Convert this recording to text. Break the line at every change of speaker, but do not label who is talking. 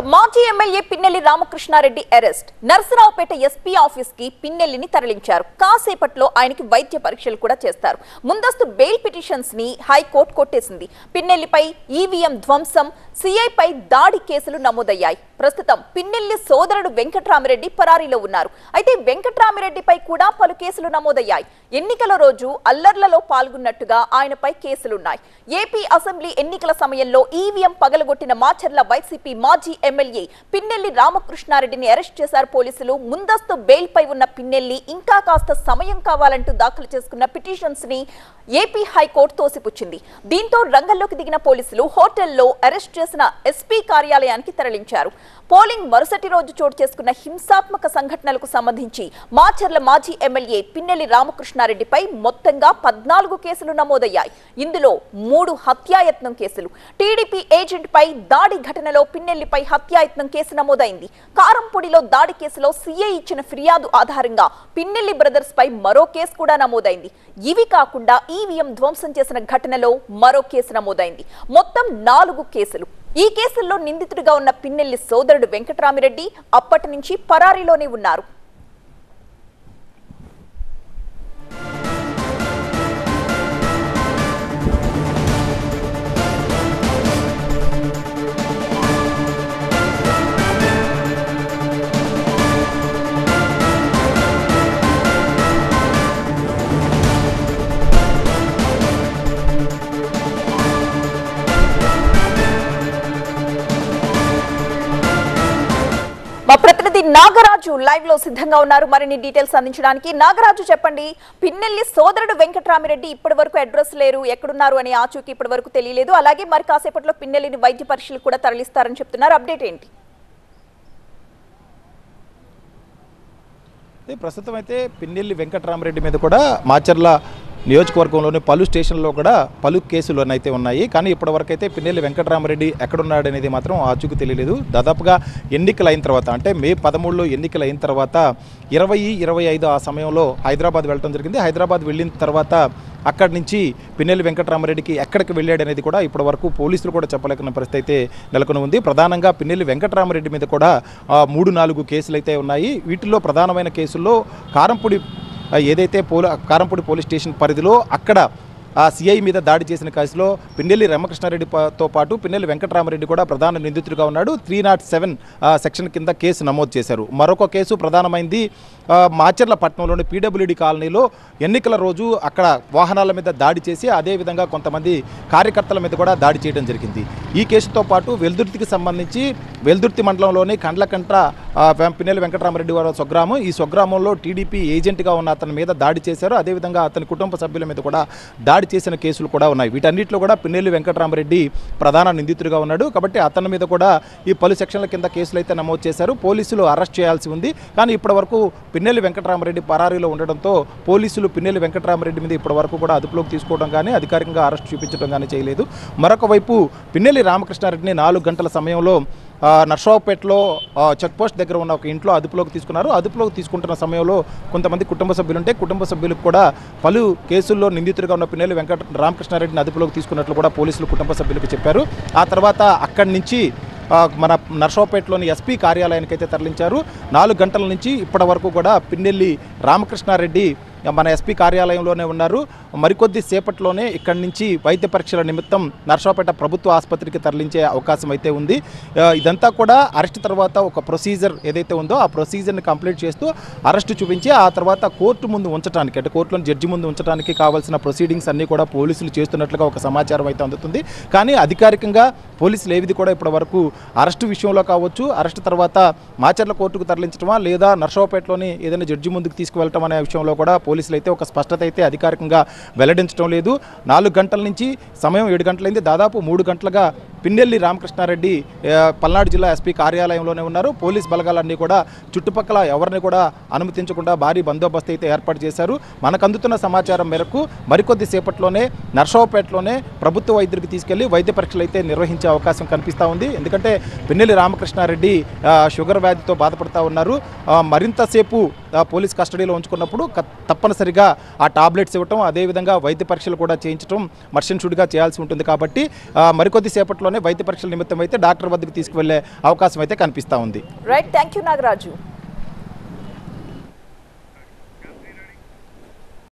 మాజీ MLA Pinnelli Ramakrishna Reddy arrest Narasaraopet SP office కి పిన్నెల్లిని తరలించారు కాసేపట్లో ఆయనకి వైద్య పరీక్షలు కూడా చేస్తారు ముందస్తు బెయిల్ పిటిషన్స్ ని హైకోర్టు కొట్టేసింది పిన్నెల్లిపై ఈవీఎం ధ్వంసం సిఐపై దాడి కేసులు నమోదయ్యాయి ప్రస్తుతం పిన్నెల్లి సోదరుడు వెంకట్రామిరెడ్డి పరారీలో ఉన్నారు అయితే వెంకట్రామిరెడ్డిపై కూడా పలు కేసులు నమోదయ్యాయి ఎన్నికల రోజు అల్లర్లలో పాల్గొన్నట్టుగా ఆయనపై కేసులున్నాయి ఏపీ అసెంబ్లీ ఎన్నికల సమయంలో ఈవీఎం పగలగొట్టిన మాచర్ల వైసీపీ మాజీ ఎమ్మెల్యే పిన్నెల్లి రామకృష్ణారెడ్డిని అరెస్ట్ చేశారు పోలీసులు ముందస్తు బెయిల్ పై ఉన్న పిన్నెల్లి ఇంకా కాస్త సమయం కావాలంటూ దాఖలు చేసుకున్న పిటిషన్స్ ని ఏపీ హైకోర్టు తోసిపుచ్చింది దీంతో రంగంలోకి దిగిన పోలీసులు హోటల్లో అరెస్ట్ చేసిన ఎస్పీ కార్యాలయానికి తరలించారు పోలింగ్ మరుసటి రోజు చోటు చేసుకున్న హింసాత్మక సంఘటనలకు సంబంధించి మాచర్ల మాజీ ఎమ్మెల్యే పిన్నెల్లి రామకృష్ణారెడ్డిపై మొత్తంగా పద్నాలుగు కేసులు నమోదయ్యాయి ఇందులో మూడు హత్యాయత్నం కేసులు టీడీపీ ఏజెంట్ పై దాడి ఘటనలో పిన్నెల్లిపై హత్యాయత్నం కేసు నమోదైంది కారంపొడిలో దాడి కేసులో సీఐ ఇచ్చిన ఫిర్యాదు ఆధారంగా పిన్నెల్లి బ్రదర్స్ పై మరో కేసు కూడా నమోదైంది ఇవి కాకుండా ఈవీఎం ధ్వంసం చేసిన ఘటనలో మరో కేసు నమోదైంది మొత్తం నాలుగు కేసులు ఈ కేసుల్లో నిందితుడిగా ఉన్న పిన్నెల్లి సోదరుడు వెంకటరామిరెడ్డి అప్పటి నుంచి పరారీలోనే ఉన్నారు మా ప్రతినిధి నాగరాజు లైవ్ లో సిద్ధంగా ఉన్నారు మరిన్ని డీటెయిల్స్ అందించడానికి నాగరాజు చెప్పండి పిన్నెల్లి సోదరుడు వెంకటరామిరెడ్డి ఇప్పటి వరకు అడ్రస్ లేరు ఎక్కడున్నారు అనే ఆచూకీ ఇప్పటి వరకు తెలియలేదు అలాగే మరి కాసేపట్లో పిన్నెల్లిని వైద్య పరీక్షలు కూడా తరలిస్తారని చెప్తున్నారు అప్డేట్ ఏంటి
అయితే ప్రస్తుతం అయితే పిన్నెల్లి వెంకటరామరెడ్డి మీద కూడా మాచర్ల నియోజకవర్గంలోని పలు స్టేషన్లో కూడా పలు కేసులు అయితే ఉన్నాయి కానీ ఇప్పటివరకు అయితే పిన్నెల్లి వెంకటరామరెడ్డి ఎక్కడున్నాడు అనేది మాత్రం ఆచూకు తెలియలేదు దాదాపుగా ఎన్నికలు అయిన తర్వాత అంటే మే పదమూడులో ఎన్నికలు అయిన తర్వాత ఇరవై ఇరవై ఐదు ఆ సమయంలో హైదరాబాద్ వెళ్ళడం జరిగింది హైదరాబాద్ వెళ్ళిన తర్వాత అక్కడి నుంచి పిన్నెల్లి వెంకటరామరెడ్డికి ఎక్కడికి వెళ్ళాడు అనేది కూడా ఇప్పటి వరకు పోలీసులు కూడా చెప్పలేకున్న పరిస్థితి అయితే నెలకొని ఉంది ప్రధానంగా పిన్నెల్లి వెంకటరామరెడ్డి మీద కూడా ఆ, మూడు నాలుగు కేసులు అయితే ఉన్నాయి వీటిలో ప్రధానమైన కేసుల్లో కారంపూడి ఆ, ఏదైతే పోల కారంపూడి పోలీస్ స్టేషన్ పరిధిలో అక్కడ ఆ సిఐ మీద దాడి చేసిన కేసులో పిన్నెల్లి రామకృష్ణారెడ్డి ప- తో పాటు పిన్నెల్లి వెంకటరామరెడ్డి కూడా ప్రధాన నిందితుడిగా ఉన్నాడు త్రీ నాట్ సెవెన్ సెక్షన్ కింద కేసు నమోదు చేశారు మరొక కేసు ప్రధానమైంది ఆ, మాచర్ల పట్టణంలోని పీడబ్ల్యూడి కాలనీలో ఎన్నికల రోజు అక్కడ వాహనాల మీద దాడి చేసి అదేవిధంగా కొంతమంది కార్యకర్తల మీద కూడా దాడి చేయడం జరిగింది ఈ కేసుతో పాటు వెల్దుర్తికి సంబంధించి వెల్దుర్తి మండలంలోని కండ్లకంట్ర ఆ, వెం- పిన్నెల్లి వెంకటరామరెడ్డి వారి స్వగ్రామం ఈ స్వగ్రామంలో టీడీపీ ఏజెంట్గా ఉన్న అతని మీద దాడి చేశారు అదేవిధంగా అతని కుటుంబ సభ్యుల మీద కూడా దాడి చేసిన కేసులు కూడా ఉన్నాయి వీటన్నిటిలో కూడా పిన్నెల్లి వెంకటరామరెడ్డి ప్రధాన నిందితుడిగా ఉన్నాడు కాబట్టి అతని మీద కూడా ఈ పలు సెక్షన్ల కింద కేసులు అయితే నమోదు చేశారు పోలీసులు అరెస్ట్ చేయాల్సి ఉంది కానీ ఇప్పటివరకు పిన్నెల్లి వెంకటరామరెడ్డి పరారీలో ఉండడంతో పోలీసులు పిన్నెల్లి వెంకటరామరెడ్డి మీద ఇప్పటివరకు కూడా అదుపులోకి తీసుకోవడం కానీ అధికారికంగా అరెస్ట్ చూపించడం కానీ చేయలేదు మరొక వైపు పిన్నెల్లి రామకృష్ణారెడ్డిని నాలుగు గంటల సమయంలో ఆ, నర్సరావుపేటలో ఆ, చెక్ పోస్ట్ దగ్గర ఉన్న ఒక ఇంట్లో అదుపులోకి తీసుకున్నారు అదుపులోకి తీసుకుంటున్న సమయంలో కొంతమంది కుటుంబ సభ్యులు ఉంటే కుటుంబ సభ్యులకు కూడా పలు కేసుల్లో నిందితుడిగా ఉన్న పిన్నెల్లి వెంకట రామకృష్ణారెడ్డిని అదుపులోకి తీసుకున్నట్లు కూడా పోలీసులు కుటుంబ సభ్యులకు చెప్పారు ఆ తర్వాత అక్కడి నుంచి ఆ, మన నర్సరావుపేటలోని ఎస్పీ కార్యాలయానికి అయితే తరలించారు నాలుగు గంటల నుంచి ఇప్పటి వరకు కూడా పిన్నెల్లి రామకృష్ణారెడ్డి మన ఎస్పీ కార్యాలయంలోనే ఉన్నారు మరికొద్ది సేపట్లోనే ఇక్కడి నుంచి వైద్య పరీక్షల నిమిత్తం నర్సాపేట ప్రభుత్వ ఆసుపత్రికి తరలించే అవకాశం అయితే ఉంది ఆ, ఇదంతా కూడా అరెస్ట్ తర్వాత ఒక ప్రొసీజర్ ఏదైతే ఉందో ఆ ప్రొసీజర్ని కంప్లీట్ చేస్తూ అరెస్ట్ చూపించి ఆ తర్వాత కోర్టు ముందు ఉంచడానికి అంటే కోర్టులోని జడ్జి ముందు ఉంచడానికి కావాల్సిన ప్రొసీడింగ్స్ అన్నీ కూడా పోలీసులు చేస్తున్నట్లుగా ఒక సమాచారం అయితే అందుతుంది కానీ అధికారికంగా పోలీసులు ఏవిది కూడా ఇప్పటి వరకు అరెస్టు విషయంలో కావచ్చు అరెస్ట్ తర్వాత మాచర్ల కోర్టుకు తరలించడమా లేదా నర్సాపేటలోని ఏదైనా జడ్జి ముందుకు తీసుకువెళ్ళటం అనే విషయంలో కూడా పోలీసులు అయితే ఒక స్పష్టత అయితే అధికారికంగా వెల్లడించడం లేదు నాలుగు గంటల నుంచి సమయం ఏడు గంటలైంది దాదాపు మూడు గంటలుగా పిన్నెల్లి రామకృష్ణారెడ్డి ఆ, పల్నాడు జిల్లా ఎస్పీ కార్యాలయంలోనే ఉన్నారు పోలీస్ బలగాలన్నీ కూడా చుట్టుపక్కల ఎవరిని కూడా అనుమతించకుండా భారీ బందోబస్తు అయితే ఏర్పాటు చేశారు మనకు అందుతున్న సమాచారం మేరకు మరికొద్ది సేపట్లోనే నర్సావుపేటలోనే ప్రభుత్వ వైద్యుడికి తీసుకెళ్లి వైద్య పరీక్షలు అయితే నిర్వహించే అవకాశం కనిపిస్తూ ఉంది ఎందుకంటే పిన్నెల్లి రామకృష్ణారెడ్డి ఆ, షుగర్ వ్యాధితో బాధపడుతూ ఉన్నారు ఆ, మరింతసేపు ఆ, పోలీస్ కస్టడీలో ఉంచుకున్నప్పుడు క- తప్పనిసరిగా ఆ టాబ్లెట్స్ ఇవ్వటం అదేవిధంగా వైద్య పరీక్షలు కూడా చేయించడం మర్షన్షుడిగా చేయాల్సి ఉంటుంది కాబట్టి ఆ, మరికొద్ది సేపట్లోనే వైద్య పరీక్షల నిమిత్తం అయితే డాక్టర్ వద్దకు తీసుకువెళ్లే అవకాశం అయితే కనిపిస్తూ ఉంది
రైట్ థ్యాంక్ యూ నాగరాజు